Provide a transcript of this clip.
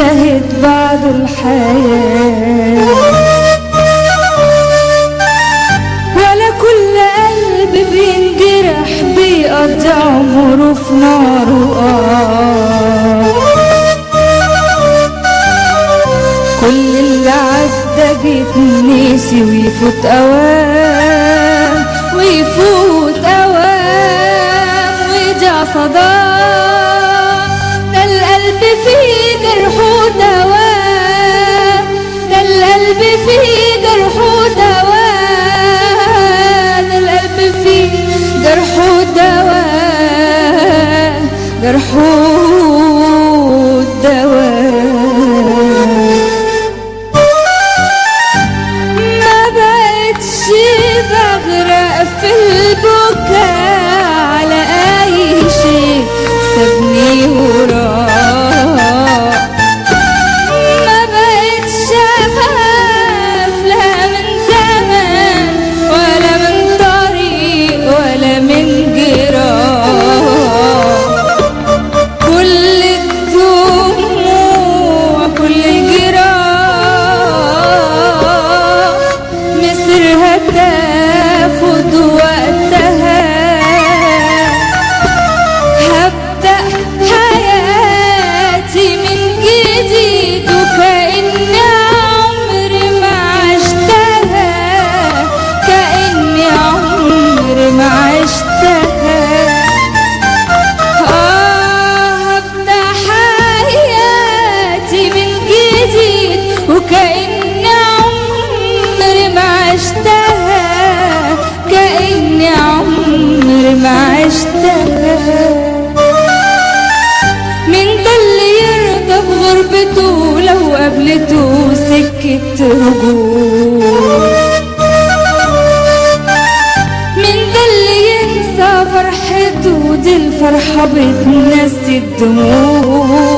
انتهت بعد الحياة ولا كل قلب بينجرح بيقضي عمره في نار وقار كل اللي عدى بيتنسي ويفوت اوام ويفوت اوام ويرجع صدام ده القلب فيه جرح ودواء ده القلب فيه جرح ودواء ده القلب فيه جرح ودواء جرح ودواء ما بقتش بغرق في البكاء على اي شيء سابني وراه ما بقتش اخاف لا من زمان ولا من طريق ولا من جراح كل الدموع كل جراح مصرها تاخد وقتها هبدأ حياتي من جديد وكأني عمري ما عشتها كأني عمري ما عشتها آه هبدأ حياتي من جديد وكأني عمري ما عشتها كأني عمري ما عشتها من ده اللي يرضى بغربته لو قابلته سكة رجوع من ده اللي ينسى فرحته دي الفرحة بتنسي الدموع